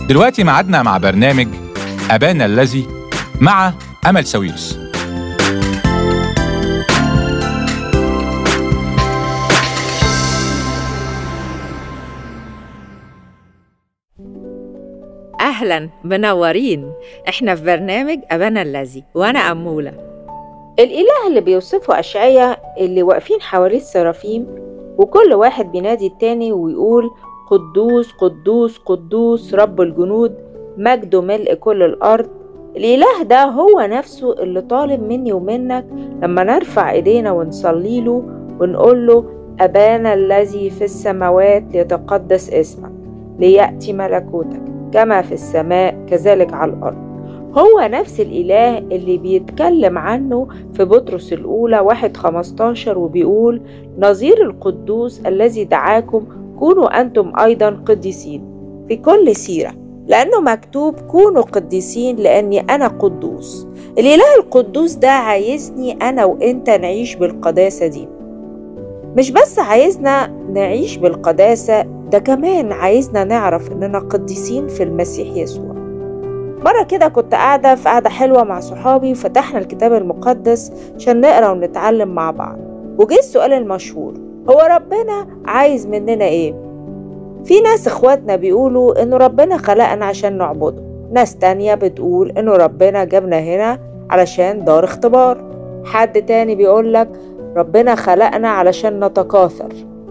دلوقتي معادنا مع برنامج أبانا الذي مع أمل سويرس أهلا منورين إحنا في برنامج أبانا الذي وأنا أمولة الإله اللي بيوصفه أشعية اللي واقفين حواليه السرافيم وكل واحد بينادي التاني ويقول قدوس قدوس قدوس رب الجنود مجده ملء كل الأرض الإله ده هو نفسه اللي طالب مني ومنك لما نرفع إيدينا ونصلي له ونقول له أبانا الذي في السماوات ليتقدس اسمك ليأتي ملكوتك كما في السماء كذلك على الأرض هو نفس الإله اللي بيتكلم عنه في بطرس الأولى واحد خمستاشر وبيقول نظير القدوس الذي دعاكم كونوا أنتم أيضا قديسين في كل سيرة لأنه مكتوب كونوا قديسين لأني أنا قدوس الإله القدوس ده عايزني أنا وإنت نعيش بالقداسة دي مش بس عايزنا نعيش بالقداسة ده كمان عايزنا نعرف إننا قديسين في المسيح يسوع مرة كده كنت قاعدة في قعدة حلوة مع صحابي وفتحنا الكتاب المقدس عشان نقرا ونتعلم مع بعض وجه السؤال المشهور هو ربنا عايز مننا ايه؟ في ناس اخواتنا بيقولوا انه ربنا خلقنا عشان نعبده ناس تانية بتقول انه ربنا جابنا هنا علشان دار اختبار حد تاني بيقولك ربنا خلقنا علشان نتكاثر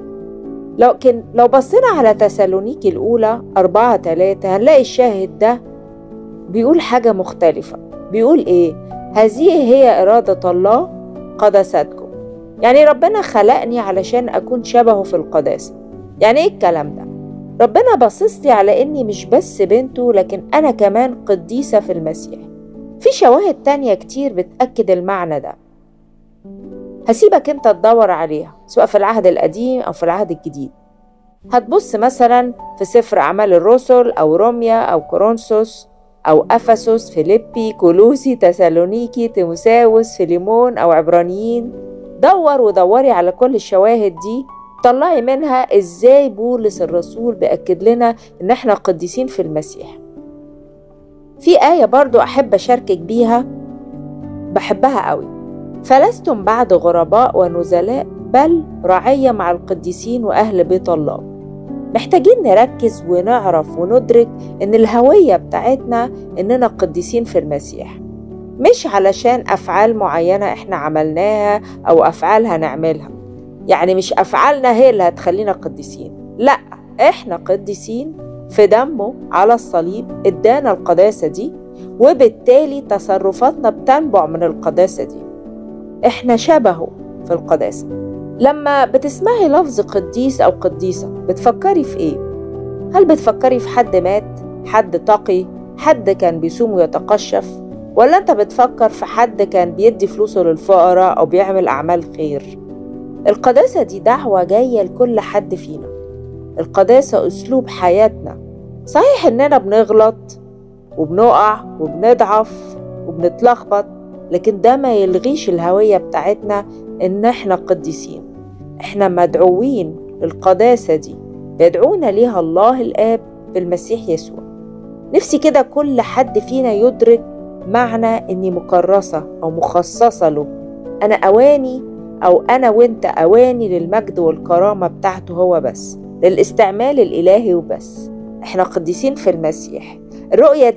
لكن لو بصينا على تسالونيكي الأولى أربعة تلاتة هنلاقي الشاهد ده بيقول حاجة مختلفة بيقول إيه؟ هذه هي إرادة الله قدستكم يعني ربنا خلقني علشان أكون شبهه في القداسة يعني إيه الكلام ده؟ ربنا باصصلي على إني مش بس بنته لكن أنا كمان قديسة في المسيح في شواهد تانية كتير بتأكد المعنى ده هسيبك انت تدور عليها سواء في العهد القديم أو في العهد الجديد هتبص مثلا في سفر أعمال الرسل أو روميا أو كورنثوس أو أفسس فيليبي كولوسي تسالونيكي تيموساوس فيليمون أو عبرانيين دور ودوري على كل الشواهد دي طلعي منها ازاي بولس الرسول بيأكد لنا ان احنا قديسين في المسيح في آية برضو أحب أشاركك بيها بحبها قوي فلستم بعد غرباء ونزلاء بل رعية مع القديسين وأهل بيت الله محتاجين نركز ونعرف وندرك إن الهوية بتاعتنا إننا قديسين في المسيح مش علشان أفعال معينة إحنا عملناها أو أفعال هنعملها يعني مش أفعالنا هي اللي هتخلينا قديسين لأ إحنا قديسين في دمه على الصليب ادانا القداسة دي وبالتالي تصرفاتنا بتنبع من القداسة دي احنا شبهه في القداسة لما بتسمعي لفظ قديس أو قديسة بتفكري في إيه؟ هل بتفكري في حد مات؟ حد تقي؟ حد كان بيصوم ويتقشف؟ ولا أنت بتفكر في حد كان بيدي فلوسه للفقراء أو بيعمل أعمال خير؟ القداسة دي دعوة جاية لكل حد فينا القداسة أسلوب حياتنا صحيح إننا بنغلط وبنقع وبنضعف وبنتلخبط لكن ده ما يلغيش الهوية بتاعتنا إن إحنا قديسين إحنا مدعوين للقداسة دي بيدعونا ليها الله الآب بالمسيح يسوع نفسي كده كل حد فينا يدرك معنى إني مكرسة أو مخصصة له أنا أواني أو أنا وإنت أواني للمجد والكرامة بتاعته هو بس للاستعمال الإلهي وبس إحنا قديسين في المسيح الرؤية